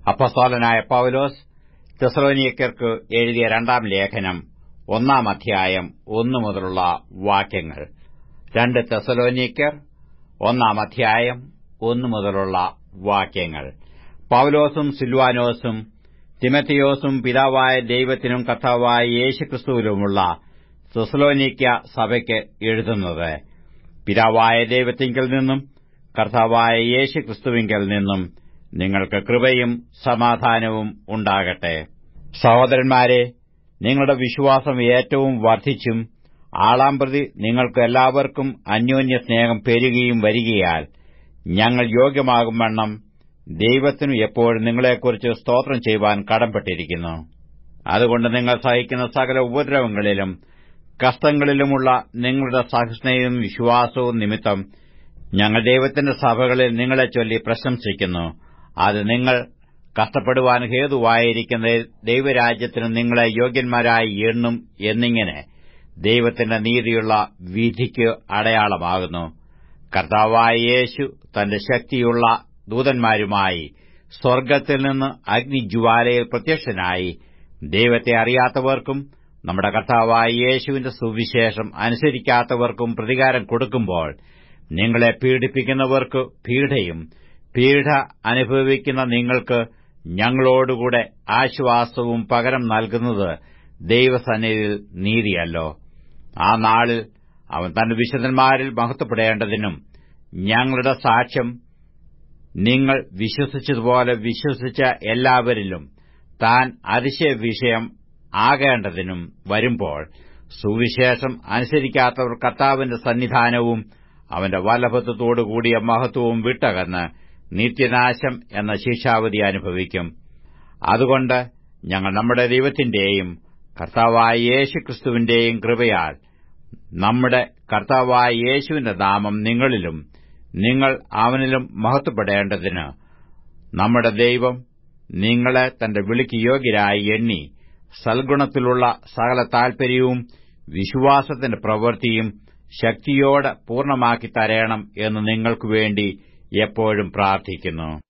അപ്പസ്തോലനായ പൌലോസ് തെസലോനിയക്കർക്ക് എഴുതിയ രണ്ടാം ലേഖനം ഒന്നാം അധ്യായം ഒന്നു മുതലുള്ള വാക്യങ്ങൾ രണ്ട് തെസലോനിയക്കർ ഒന്നാം അധ്യായം ഒന്നു മുതലുള്ള വാക്യങ്ങൾ പൌലോസും സിൽവാനോസും തിമത്തിയോസും പിതാവായ ദൈവത്തിനും കർത്താവായ യേശുക്രിസ്തുവിലുമുള്ള തെസലോനിക്ക സഭയ്ക്ക് എഴുതുന്നത് പിതാവായ ദൈവത്തിങ്കൽ നിന്നും കർത്താവായ യേശുക്രിസ്തുവിങ്കൽ നിന്നും നിങ്ങൾക്ക് കൃപയും സമാധാനവും ഉണ്ടാകട്ടെ സഹോദരന്മാരെ നിങ്ങളുടെ വിശ്വാസം ഏറ്റവും വർദ്ധിച്ചും ആളാമ്പ്രതി നിങ്ങൾക്ക് എല്ലാവർക്കും അന്യോന്യ സ്നേഹം പെരുകയും വരികയാൽ ഞങ്ങൾ യോഗ്യമാകും വണ്ണം ദൈവത്തിനു എപ്പോഴും നിങ്ങളെക്കുറിച്ച് സ്തോത്രം ചെയ്യുവാൻ കടംപ്പെട്ടിരിക്കുന്നു അതുകൊണ്ട് നിങ്ങൾ സഹിക്കുന്ന സകല ഉപദ്രവങ്ങളിലും കഷ്ടങ്ങളിലുമുള്ള നിങ്ങളുടെ സഹിഷ്ണയും വിശ്വാസവും നിമിത്തം ഞങ്ങൾ ദൈവത്തിന്റെ സഭകളിൽ നിങ്ങളെ ചൊല്ലി പ്രശംസിക്കുന്നു അത് നിങ്ങൾ കഷ്ടപ്പെടുവാൻ ഹേതുവായിരിക്കുന്ന ദൈവരാജ്യത്തിന് നിങ്ങളെ യോഗ്യന്മാരായി എണ്ണും എന്നിങ്ങനെ ദൈവത്തിന്റെ നീതിയുള്ള വിധിക്ക് അടയാളമാകുന്നു കർത്താവായ യേശു തന്റെ ശക്തിയുള്ള ദൂതന്മാരുമായി സ്വർഗ്ഗത്തിൽ നിന്ന് അഗ്നിജ്വാലയിൽ പ്രത്യക്ഷനായി ദൈവത്തെ അറിയാത്തവർക്കും നമ്മുടെ കർത്താവായ യേശുവിന്റെ സുവിശേഷം അനുസരിക്കാത്തവർക്കും പ്രതികാരം കൊടുക്കുമ്പോൾ നിങ്ങളെ പീഡിപ്പിക്കുന്നവർക്ക് പീഡയും പീഡ അനുഭവിക്കുന്ന നിങ്ങൾക്ക് ഞങ്ങളോടുകൂടെ ആശ്വാസവും പകരം നൽകുന്നത് ദൈവസന്നിധിയിൽ നീതിയല്ലോ ആ നാളിൽ അവൻ തന്റെ വിശുദ്ധന്മാരിൽ മഹത്വപ്പെടേണ്ടതിനും ഞങ്ങളുടെ സാക്ഷ്യം നിങ്ങൾ വിശ്വസിച്ചതുപോലെ വിശ്വസിച്ച എല്ലാവരിലും താൻ അതിശയ വിഷയം ആകേണ്ടതിനും വരുമ്പോൾ സുവിശേഷം അനുസരിക്കാത്തവർ കർത്താവിന്റെ സന്നിധാനവും അവന്റെ വല്ലഭത്വത്തോടുകൂടിയ മഹത്വവും വിട്ടകന്ന് നിത്യനാശം എന്ന ശിക്ഷാവധി അനുഭവിക്കും അതുകൊണ്ട് ഞങ്ങൾ നമ്മുടെ ദൈവത്തിന്റെയും കർത്താവായ യേശുക്രിസ്തുവിന്റെയും കൃപയാൽ നമ്മുടെ കർത്താവായ യേശുവിന്റെ നാമം നിങ്ങളിലും നിങ്ങൾ അവനിലും മഹത്വപ്പെടേണ്ടതിന് നമ്മുടെ ദൈവം നിങ്ങളെ തന്റെ വിളിക്ക് യോഗ്യരായി എണ്ണി സൽഗുണത്തിലുള്ള സകല താൽപര്യവും വിശ്വാസത്തിന്റെ പ്രവൃത്തിയും ശക്തിയോടെ പൂർണ്ണമാക്കി തരേണം എന്ന് നിങ്ങൾക്കുവേണ്ടി എപ്പോഴും പ്രാർത്ഥിക്കുന്നു